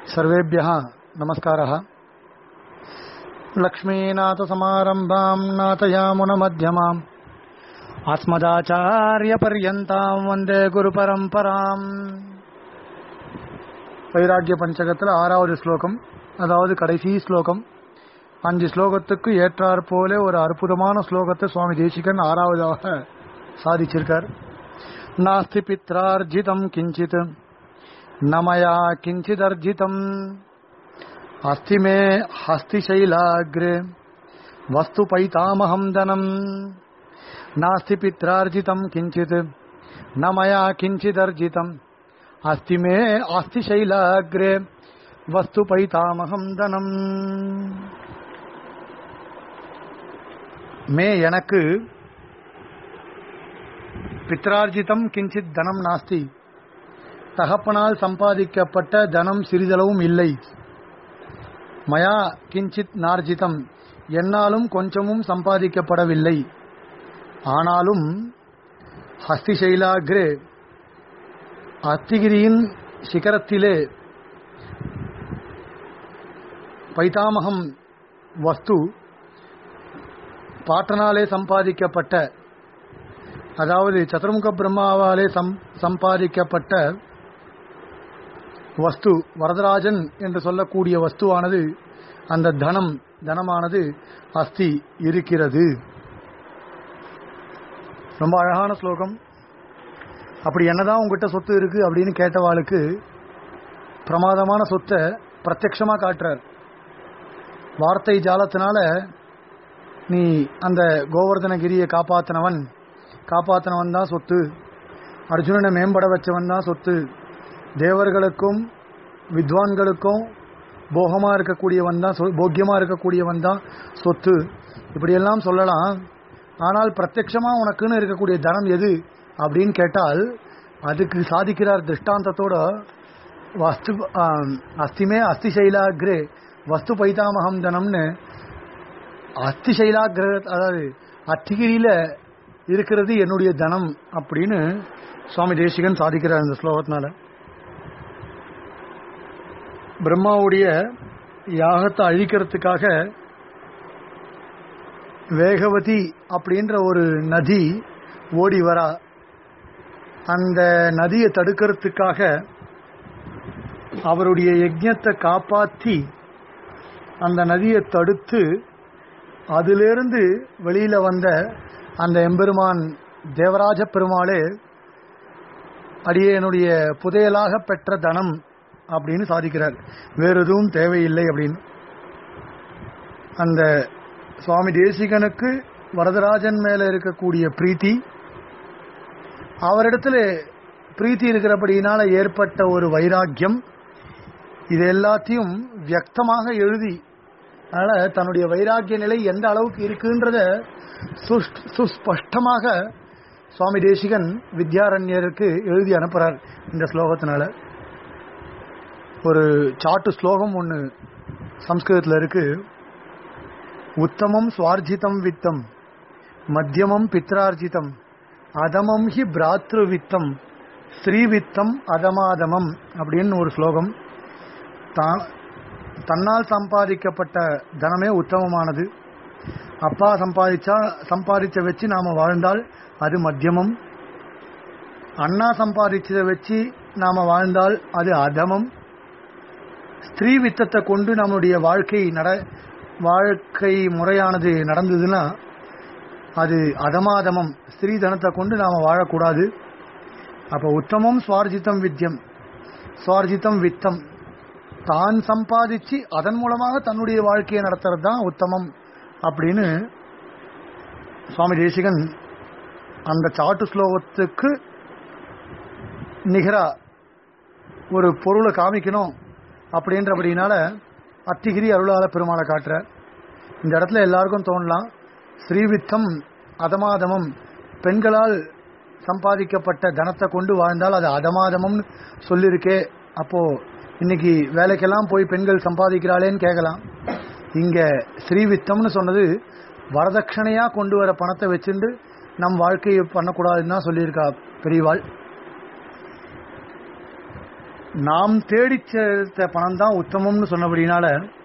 सर्वेभ्यः नमस्कारः लक्ष्मीनाथसमारम्भाम् नाथयामुनमध्यमाम् ஆத்மதாச்சாரியபர்யந்தாம் வந்தே குரு பரம்பராம் வைராக்கிய பஞ்சகத்தில் ஆறாவது ஸ்லோகம் அதாவது கடைசி ஸ்லோகம் அஞ்சு ஸ்லோகத்துக்கு ஏற்றாற் போல ஒரு அற்புதமான ஸ்லோகத்தை சுவாமி தேசிகன் ஆறாவதாக சாதிச்சிருக்கார் நாஸ்தி பித்ரார்ஜிதம் கிஞ்சித் நமயா கிஞ்சிதர்ஜிதம் அஸ்தி மே ஹஸ்திசைலாகிரே வஸ்து பைதாமகம் தனம் नास्ति पित्रार्जितं किञ्चित् न मया किञ्चिदर्जितम् अस्ति मे अस्ति शैलाग्रे वस्तु पैतामहं தனம் மே எனக்கு பித்ரார்ஜிதம் கிஞ்சித் தனம் நாஸ்தி தகப்பனால் சம்பாதிக்கப்பட்ட தனம் சிறிதளவும் இல்லை மயா கிஞ்சித் நார்ஜிதம் என்னாலும் கொஞ்சமும் சம்பாதிக்கப்படவில்லை ஆனாலும் ஹஸ்திசைலாகிரே அத்திகிரியின் சிகரத்திலே பைதாமகம் வஸ்து பாட்டனாலே சம்பாதிக்கப்பட்ட அதாவது சதுர்முக பிரம்மாவாலே சம்பாதிக்கப்பட்ட வஸ்து வரதராஜன் என்று சொல்லக்கூடிய வஸ்துவானது அந்த தனம் தனமானது அஸ்தி இருக்கிறது ரொம்ப அழகான ஸ்லோகம் அப்படி என்னதான் உங்ககிட்ட சொத்து இருக்கு அப்படின்னு கேட்டவாளுக்கு பிரமாதமான சொத்தை பிரத்யக்ஷமா காட்டுறார் வார்த்தை ஜாலத்தினால நீ அந்த கோவர்தனகிரியை காப்பாத்தினவன் காப்பாத்தினவன் தான் சொத்து அர்ஜுனனை மேம்பட வச்சவன் தான் சொத்து தேவர்களுக்கும் வித்வான்களுக்கும் போகமா இருக்கக்கூடியவன் தான் போக்கியமா இருக்கக்கூடியவன் தான் சொத்து இப்படியெல்லாம் சொல்லலாம் ஆனால் பிரத்யட்சமா உனக்குன்னு இருக்கக்கூடிய தனம் எது அப்படின்னு கேட்டால் அதுக்கு சாதிக்கிறார் திருஷ்டாந்தத்தோட வஸ்து அஸ்திமே அஸ்தி சைலாகிரே வஸ்து பைதாமகம் தனம்னு அஸ்தி சைலாகிர அதாவது அத்திகிரியில இருக்கிறது என்னுடைய தனம் அப்படின்னு சுவாமி தேசிகன் சாதிக்கிறார் இந்த ஸ்லோகத்தினால பிரம்மாவுடைய யாகத்தை அழிக்கிறதுக்காக வேகவதி அப்படின்ற ஒரு நதி ஓடி வரா அந்த நதியை தடுக்கிறதுக்காக அவருடைய யஜ்யத்தை காப்பாற்றி அந்த நதியை தடுத்து அதிலிருந்து வெளியில வந்த அந்த எம்பெருமான் தேவராஜ பெருமாளே அடியனுடைய புதையலாக பெற்ற தனம் அப்படின்னு சாதிக்கிறார் வேறு எதுவும் தேவையில்லை அப்படின்னு அந்த சுவாமி தேசிகனுக்கு வரதராஜன் மேல இருக்கக்கூடிய பிரீத்தி அவரிடத்துல பிரீத்தி இருக்கிறபடியினால ஏற்பட்ட ஒரு வைராக்கியம் இது எல்லாத்தையும் வியக்தமாக எழுதி அதனால தன்னுடைய வைராக்கிய நிலை எந்த அளவுக்கு இருக்குன்றத சுஸ்பஷ்டமாக சுவாமி தேசிகன் வித்யாரண்யருக்கு எழுதி அனுப்புறார் இந்த ஸ்லோகத்தினால ஒரு சாட்டு ஸ்லோகம் ஒன்று சம்ஸ்கிருதத்தில் இருக்கு உத்தமம் சுவார்ஜிதம் வித்தம் மத்தியமம் பித்ரார்ஜிதம் அதமம் ஹி பிராத்ரு வித்தம் ஸ்ரீவித்தம் அதமாதமம் அப்படின்னு ஒரு ஸ்லோகம் தன்னால் சம்பாதிக்கப்பட்ட தனமே உத்தமமானது அப்பா சம்பாதிச்சா சம்பாதிச்ச வச்சு நாம வாழ்ந்தால் அது மத்தியமம் அண்ணா சம்பாதிச்சதை வச்சு நாம வாழ்ந்தால் அது அதமம் ஸ்திரீ வித்தத்தை கொண்டு நம்முடைய வாழ்க்கை நட வாழ்க்கை முறையானது நடந்ததுன்னா அது அதமாதமம் ஸ்திரீ தனத்தை கொண்டு நாம வாழக்கூடாது அப்ப உத்தமம் சுவார்ஜிதம் வித்தியம் சுவார்ஜிதம் வித்தம் தான் சம்பாதிச்சு அதன் மூலமாக தன்னுடைய வாழ்க்கையை நடத்துறது தான் உத்தமம் அப்படின்னு சுவாமி தேசிகன் அந்த சாட்டு ஸ்லோகத்துக்கு நிகரா ஒரு பொருளை காமிக்கணும் அப்படின்றபடினால அத்திகிரி அருளால பெருமாளை காட்டுற இந்த இடத்துல எல்லாருக்கும் தோணலாம் ஸ்ரீவித்தம் அதமாதமம் பெண்களால் சம்பாதிக்கப்பட்ட தனத்தை கொண்டு வாழ்ந்தால் அது அதமாதமம்னு சொல்லியிருக்கே அப்போ இன்னைக்கு வேலைக்கெல்லாம் போய் பெண்கள் சம்பாதிக்கிறாளேன்னு கேட்கலாம் இங்க ஸ்ரீவித்தம்னு சொன்னது வரதட்சணையா கொண்டு வர பணத்தை வச்சுட்டு நம் வாழ்க்கையை பண்ணக்கூடாதுன்னு தான் சொல்லியிருக்கா பெரியவாள் நாம் தேடிச் சேர்த்த பணம் தான் உத்தமம்னு சொன்னபடினால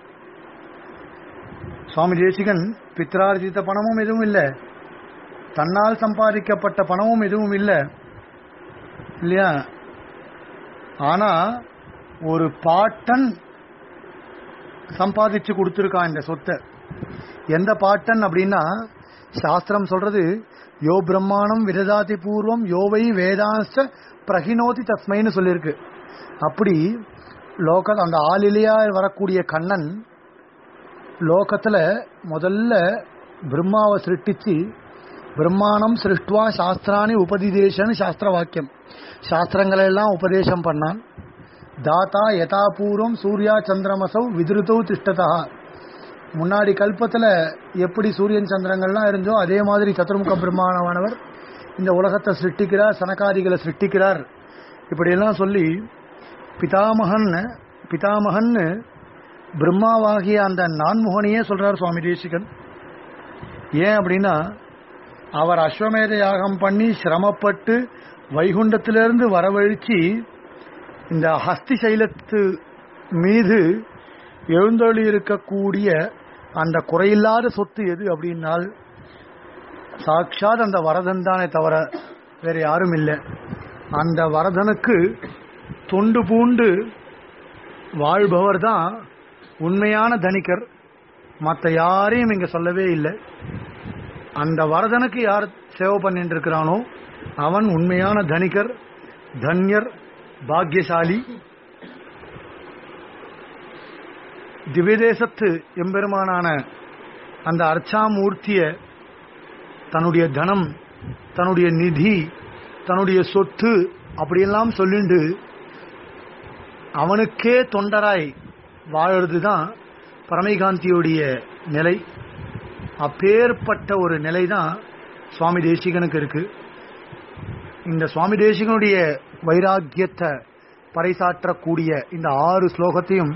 சுவாமி தேசிகன் பித்ரார்ஜித்த பணமும் எதுவும் இல்லை தன்னால் சம்பாதிக்கப்பட்ட பணமும் எதுவும் இல்லை இல்லையா ஆனா ஒரு பாட்டன் சம்பாதிச்சு கொடுத்துருக்கான் இந்த சொத்தை எந்த பாட்டன் அப்படின்னா சாஸ்திரம் சொல்றது யோ பிரம்மாணம் விரதாதி பூர்வம் யோவை வேதாంశ பிரகினோதி தஸ்மைன்னு சொல்லியிருக்கு அப்படி லோக அந்த ஆளிலையா வரக்கூடிய கண்ணன் லோகத்துல முதல்ல பிரம்மாவை சிருஷ்டிச்சு பிரம்மாணம் சிருஷ்டுவா சாஸ்திராணி உபதிதேசன்னு சாஸ்திர வாக்கியம் சாஸ்திரங்களை எல்லாம் உபதேசம் பண்ணான் தாத்தா யதாபூர்வம் சூர்யா சந்திரமசௌ விதிருத்தௌ திஷ்டதா முன்னாடி கல்பத்துல எப்படி சூரியன் சந்திரங்கள்லாம் இருந்தோ அதே மாதிரி சதுர்முக பிரம்மாணமானவர் இந்த உலகத்தை சிருஷ்டிக்கிறார் சனகாதிகளை சிருஷ்டிக்கிறார் இப்படியெல்லாம் சொல்லி பிதாமகன் பிதாமகன் பிரம்மாவாகிய அந்த நான்முகனையே சொல்றார் சுவாமி தேசிகன் ஏன் அப்படின்னா அவர் அஸ்வமேத யாகம் பண்ணி சிரமப்பட்டு வைகுண்டத்திலிருந்து வரவழிச்சு இந்த ஹஸ்தி சைலத்து மீது எழுந்தொழி இருக்கக்கூடிய அந்த குறையில்லாத சொத்து எது அப்படின்னால் சாட்சாத் அந்த வரதன் தானே தவிர வேற யாரும் இல்லை அந்த வரதனுக்கு தொண்டு பூண்டு வாழ்பவர் தான் உண்மையான தனிகர் மற்ற யாரையும் இங்க சொல்லவே இல்லை அந்த வரதனுக்கு யார் சேவை பண்ணிட்டு இருக்கிறானோ அவன் உண்மையான தனிகர் தன்யர் பாக்யசாலி திவ்யதேசத்து எம்பெருமானான அந்த அர்ச்சாமூர்த்திய தன்னுடைய தனம் தன்னுடைய நிதி தன்னுடைய சொத்து அப்படியெல்லாம் சொல்லிண்டு அவனுக்கே தொண்டராய் வாழறது தான் பரமைகாந்தியுடைய நிலை அப்பேற்பட்ட ஒரு நிலை தான் சுவாமி தேசிகனுக்கு இருக்கு இந்த சுவாமி தேசிகனுடைய வைராக்கியத்தை பறைசாற்றக்கூடிய இந்த ஆறு ஸ்லோகத்தையும்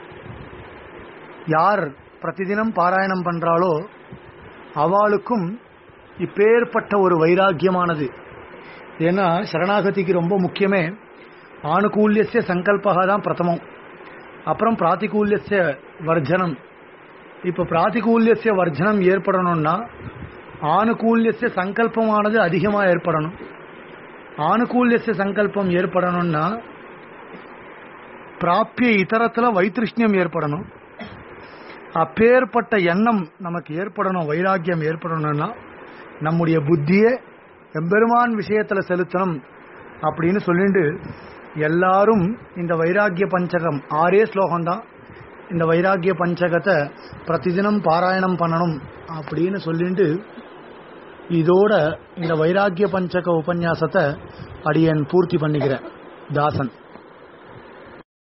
யார் பிரதிதினம் பாராயணம் பண்றாளோ அவளுக்கும் இப்பேற்பட்ட ஒரு வைராக்கியமானது ஏன்னா சரணாகதிக்கு ரொம்ப முக்கியமே ஆணுகூல்யசிய சங்கல்பகா தான் பிரதமம் அப்புறம் பிராத்திகூல்யசிய வர்ஜனம் இப்ப பிராத்திகூல்யசிய வர்ஜனம் ஏற்படணும்னா ஆணுகூல்யசிய சங்கல்பமானது அதிகமா ஏற்படணும் ஆணுகூல்யசிய சங்கல்பம் ஏற்படணும்னா பிராப்பிய இதரத்துல வைத்திருஷ்ணியம் ஏற்படணும் அப்பேற்பட்ட எண்ணம் நமக்கு ஏற்படணும் வைராக்கியம் ஏற்படணும்னா நம்முடைய புத்தியை எம்பெருமான் விஷயத்துல செலுத்தணும் அப்படின்னு சொல்லிட்டு எல்லாரும் இந்த வைராக்கிய பஞ்சகம் ஆறே ஸ்லோகம்தான் இந்த வைராக்கிய பஞ்சகத்தை பிரதிதினம் பாராயணம் பண்ணணும் அப்படின்னு சொல்லிட்டு இதோட இந்த வைராக்கிய பஞ்சக உபன்யாசத்தை அடியன் பூர்த்தி பண்ணிக்கிறேன் தாசன்